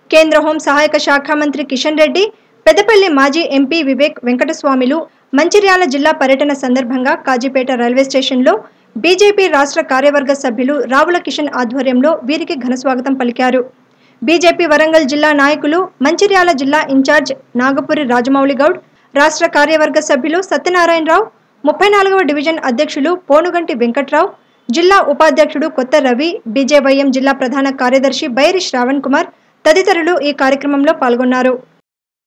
కేంద్ర హోం సహాయక శాఖ మంత్రి కిషన్ రెడ్డి పెద్దపల్లి మాజీ ఎంపీ వివేక్ వెంకటస్వామిలు మంచిర్యాల జిల్లా పర్యటన సందర్భంగా కాజీపేట రైల్వే స్టేషన్లో బీజేపీ రాష్ట్ర కార్యవర్గ సభ్యులు రావుల కిషన్ ఆధ్వర్యంలో వీరికి ఘనస్వాగతం పలికారు బీజేపీ వరంగల్ జిల్లా నాయకులు మంచిర్యాల జిల్లా ఇన్ఛార్జ్ నాగపురి రాజమౌళి గౌడ్ రాష్ట్ర కార్యవర్గ సభ్యులు సత్యనారాయణరావు ముప్పై నాలుగవ డివిజన్ అధ్యక్షులు పోనుగంటి వెంకట్రావు జిల్లా ఉపాధ్యక్షుడు కొత్త రవి బీజేవైఎం జిల్లా ప్రధాన కార్యదర్శి బైరి శ్రావణ్ కుమార్ తదితరులు ఈ కార్యక్రమంలో పాల్గొన్నారు